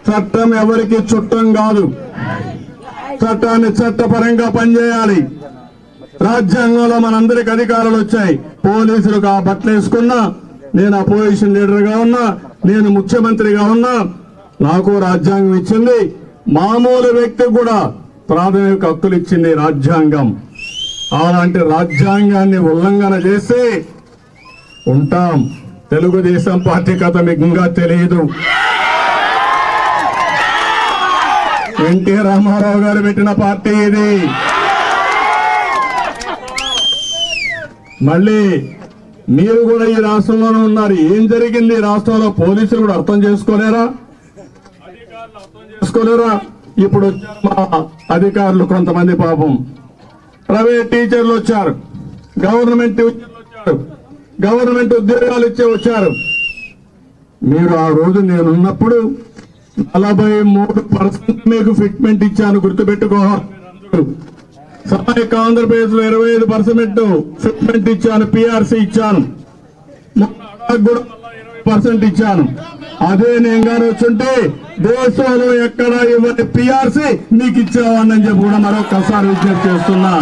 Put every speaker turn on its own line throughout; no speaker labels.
చట్టం ఎవరికి చుట్టం కాదు చట్టాన్ని చట్టపరంగా పనిచేయాలి రాజ్యాంగంలో మనందరికి అధికారాలు వచ్చాయి పోలీసులకు ఆ బట్టలు వేసుకున్నా నేను అపోజిషన్ లీడర్ గా ఉన్నా నేను ముఖ్యమంత్రిగా ఉన్నా నాకు రాజ్యాంగం ఇచ్చింది మామూలు వ్యక్తికి కూడా ప్రాథమిక హక్కులు ఇచ్చింది రాజ్యాంగం అలాంటి రాజ్యాంగాన్ని ఉల్లంఘన చేసి ఉంటాం తెలుగుదేశం పార్టీ కథ మీకు ఇంకా తెలియదు ఎన్టీ రామారావు గారు పెట్టిన పార్టీ ఇది మళ్ళీ మీరు కూడా ఈ రాష్ట్రంలోనే ఉన్నారు ఏం జరిగింది ఈ రాష్ట్రంలో పోలీసులు కూడా అర్థం చేసుకోలేరా చేసుకోలేరా ఇప్పుడు వచ్చారు మా అధికారులు కొంతమంది పాపం ప్రైవేట్ టీచర్లు వచ్చారు గవర్నమెంట్ టీచర్లు వచ్చారు గవర్నమెంట్ ఉద్యోగాలు ఇచ్చే వచ్చారు మీరు ఆ రోజు నేను ఉన్నప్పుడు నలభై మూడు పర్సెంట్ మీకు ఫిట్మెంట్ ఇచ్చాను గుర్తుపెట్టుకోవాలి సహాయక ఆంధ్రప్రదేశ్ లో ఇరవై ఐదు పర్సెంట్ ఫిట్మెంట్ ఇచ్చాను పిఆర్సీ ఇచ్చాను పర్సెంట్ ఇచ్చాను అదే నేను గారు వచ్చుంటే దేశంలో ఎక్కడ ఇవ్వని పిఆర్సీ మీకు ఇచ్చేవాడిని చెప్పి కూడా మరొకసారి విజ్ఞప్తి చేస్తున్నా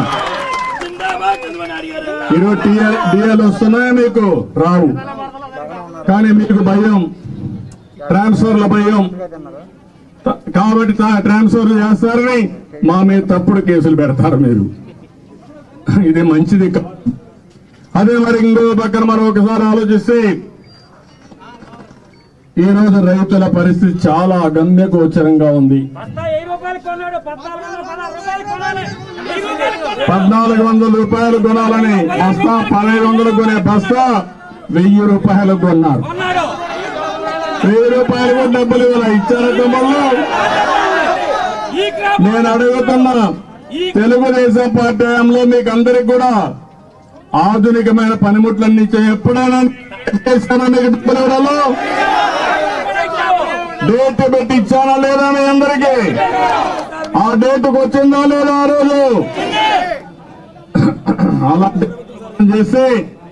ఈరోజు టీఎల్ డిఎల్ వస్తున్నాయా మీకు రావు కానీ మీకు భయం ట్రాన్స్ఫర్ల భయం త- కాబట్టి తా- ట్రాన్స్ఫర్ చేస్తారని మా మీద తప్పుడు కేసులు పెడతారు మీరు ఇది మంచిది కాదు అదే మరి ఇంకో పక్కన మనం ఒకసారి ఆలోచిస్తే ఈ రోజు రైతుల పరిస్థితి చాలా అగమ్యగోచరంగా ఉంది
బస్తా వెయ్యి రూపాయలు కొన్నాడు పద్నాలుగు వందల పదహారు రూపాయలు కొనాలి వెయ్యి రూపాయలు కొన్నాడు.
పద్నాలుగు వందల రూపాయలు కొనాలని బస్తా పదహైదు వందలు కొనే బస్తా వెయ్యి రూపాయలు కొన్నారు
కొన్నాడు
వెయ్యి రూపాయలు కూడా డబ్బులు ఇవ్వాలి ఇచ్చారంటే మళ్ళీ
ఈ క్రాప్
నేను అడుగుతున్నా తెలుగుదేశం పార్టీ హయాంలో మీకు అందరికి కూడా ఆధునికమైన పనిముట్లన్నీ ఇచ్చే ఎప్పుడైనా చేశానా మీకు డబ్బులు ఇవ్వడంలో
ఇచ్చావు.
డేట్ పెట్టి ఇచ్చానా లేదా మీ అందరికి ఆ డేట్కి వచ్చిందా లేదా ఆ రోజు అలాంటి చేసి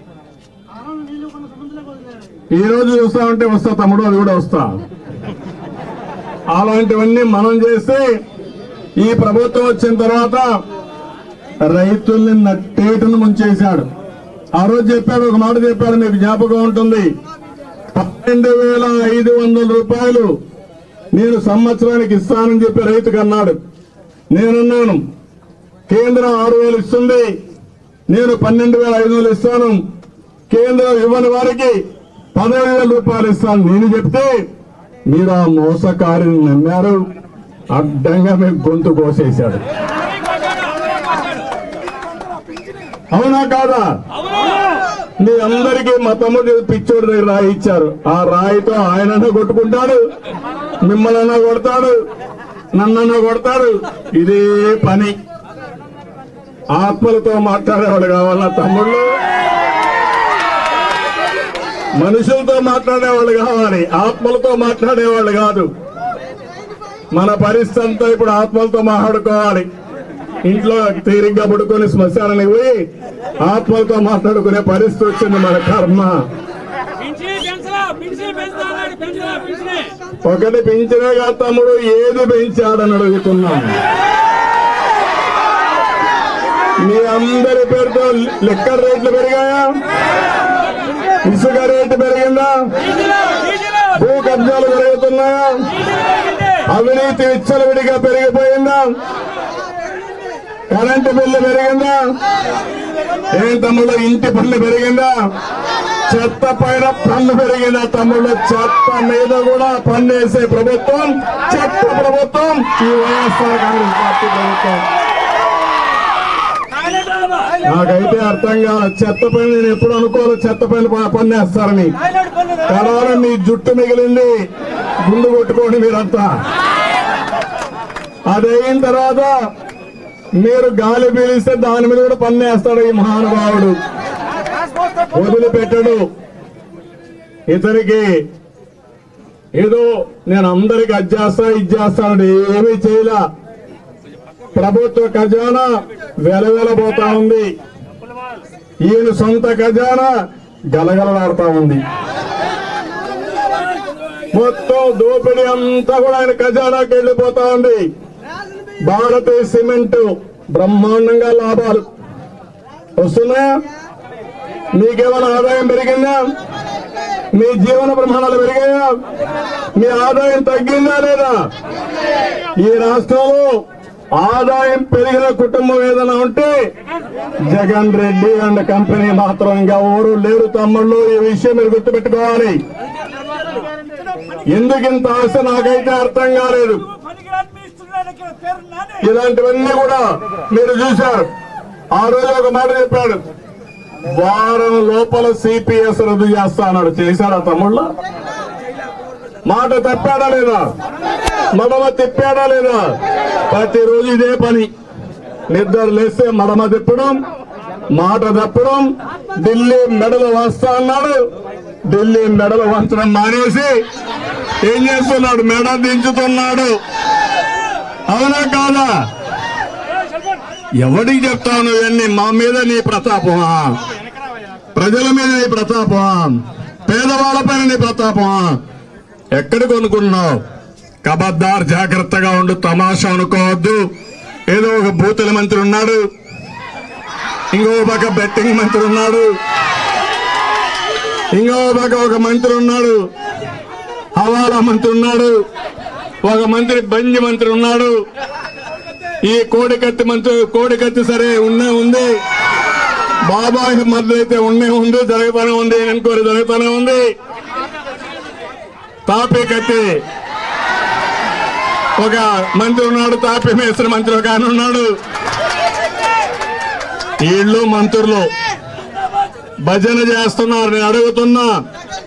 ఈ రోజు చూస్తా ఉంటే వస్తా తమ్ముడు అది కూడా వస్తా అలాంటివన్నీ మనం చేసి ఈ ప్రభుత్వం వచ్చిన తర్వాత రైతుల్ని నట్టేటును ముంచేశాడు ఆ రోజు చెప్పాడు ఒక మాట చెప్పాడు మీకు జ్ఞాపకం ఉంటుంది పన్నెండు వేల ఐదు వందల రూపాయలు నేను సంవత్సరానికి ఇస్తానని చెప్పి రైతుకు అన్నాడు నేనున్నాను కేంద్రం ఆరు వేలు ఇస్తుంది నేను పన్నెండు వేల ఐదు వందలు ఇస్తాను కేంద్రం ఇవ్వని వారికి పదహైదు వేల రూపాయలు ఇస్తాను నేను చెప్తే మీరు ఆ మోసకారిని నమ్మారు అడ్డంగా మీకు గొంతు కోసేశాడు అవునా కాదా మీ అందరికీ మా తమ్ముడు పిచ్చోడి దగ్గర రాయి ఇచ్చారు ఆ రాయితో ఆయనన్నా కొట్టుకుంటాడు మిమ్మల్ని కొడతాడు నన్నన్నా కొడతాడు ఇదే పని ఆత్మలతో మాట్లాడేవాడు కావాలా తమ్ముళ్ళు మనుషులతో మాట్లాడేవాళ్ళు కావాలి ఆత్మలతో మాట్లాడేవాళ్ళు కాదు మన పరిస్థితి అంతా ఇప్పుడు ఆత్మలతో మాట్లాడుకోవాలి ఇంట్లో తీరిగ్గా పడుకొని శ్మశానానికి పోయి ఆత్మలతో మాట్లాడుకునే పరిస్థితి వచ్చింది మన కర్మ
పింఛనీ పెంచలా పింఛనీ పెంచుతా అన్నాడు పెంచలా పింఛనీ
ఒకటి పెంచినే కాదు తమ్ముడు ఏది పెంచాడని అడుగుతున్నాం మీ అందరి పేరుతో లెక్కర్ రేట్లు పెరిగాయా ఇసుక రేటు పెరిగిందా
డీజిల్ డీజిల్
భూ కబ్జాలు పెరుగుతున్నాయా
పెరిగింది.
అవినీతి విచ్చలవిడిగా పెరిగిపోయిందా కరెంటు బిల్లు పెరిగిందా ఏం తమ్ముడు ఇంటి పన్ను పెరిగిందా చెత్త పైన పన్ను పెరిగిందా తమ్ముడు చెత్త మీద కూడా పన్ను వేసే ప్రభుత్వం చెత్త ప్రభుత్వం ఈ వైఎస్ఆర్ కాంగ్రెస్ పార్టీ ప్రభుత్వం
టాయిలెట్ బాబా.
నాకైతే అర్థం కాదు చెత్త పైన నేను ఎప్పుడు అనుకోవాలి చెత్త పైన ప- పన్ను వేస్తారని
టాయిలెట్ పన్ను
కడాల మీ జుట్టు మిగిలింది గుండు కొట్టుకోండి మీరంతా అది అయిన తర్వాత మీరు గాలి పీలిస్తే దాని మీద కూడా పన్ను వేస్తాడు ఈ మహానుభావుడు వదిలిపెట్టడు ఇతనికి ఏదో నేను అందరికి అది చేస్తా ఇది చేస్తాను ఏమీ చేయలా ప్రభుత్వ ఖజానా వెలవెలబోతా ఉంది ఈయన సొంత ఖజానా గలగలలాడుతా ఉంది మొత్తం దోపిడీ అంతా కూడా ఆయన ఖజానాకి వెళ్ళిపోతా ఉంది భారతీయ సిమెంట్ బ్రహ్మాండంగా లాభాలు వస్తున్నాయా మీకేమైనా ఆదాయం పెరిగిందా మీ జీవన ప్రమాణాలు పెరిగాయా మీ ఆదాయం తగ్గిందా లేదా ఈ రాష్ట్రంలో ఆదాయం పెరిగిన కుటుంబం ఏదైనా ఉంటే జగన్ రెడ్డి అండ్ కంపెనీ మాత్రం ఇంకా ఎవరు లేరు తమ్ముళ్ళు ఈ విషయం మీరు గుర్తుపెట్టుకోవాలి ఎందుకు ఇంత ఆశ నాకైతే అర్థం కాలేదు
పనికిరాని మీ ఇస్తున్నాడు ఇక్కడ పేరు నానే
ఇలాంటివన్నీ కూడా మీరు చూశారు ఆ రోజు ఒక మాట చెప్పాడు వారం లోపల సిపిఎస్ రద్దు చేస్తా అన్నాడు చేశాడా తమ్ముళ్ళ మాట తప్పాడా లేదా మడమ తిప్పాడా లేదా ప్రతిరోజు ఇదే పని నిద్ర లేస్తే మడమ తిప్పడం మాట తప్పడం ఢిల్లీ మెడలు వస్తా అన్నాడు ఢిల్లీ మెడలు వంచడం మానేసి ఏం చేస్తున్నాడు మెడ దించుతున్నాడు అవునా కాదా ఎవడికి చెప్తావు నువ్వన్నీ మా మీద నీ ప్రతాపమా ప్రజల మీద నీ ప్రతాపమా పేదవాళ్ళపైన నీ ప్రతాపమా ఎక్కడ కొనుక్కున్నావు కబద్దార్ జాగ్రత్తగా ఉండు తమాషా అనుకోవద్దు ఏదో ఒక బూతుల మంత్రి ఉన్నాడు ఇంకో పక్క బెట్టింగ్ మంత్రి ఉన్నాడు ఇంకో పక్క ఒక మంత్రి ఉన్నాడు హవాలా మంత్రి ఉన్నాడు ఒక మంత్రి బంజి మంత్రి ఉన్నాడు ఈ కోడికత్తి మంత్రి కోడికత్తి సరే ఉన్నే ఉంది బాబాయ్ మద్దతు అయితే ఉన్నే ఉంది జరుగుతూనే ఉంది ఎంక్వైరీ జరుగుతూనే ఉంది తాపీ కత్తి ఒక మంత్రి ఉన్నాడు తాపీ మేస్త్రి మంత్రి ఒక ఆయన ఉన్నాడు వీళ్ళు మంత్రులు భజన చేస్తున్నారు నేను అడుగుతున్నా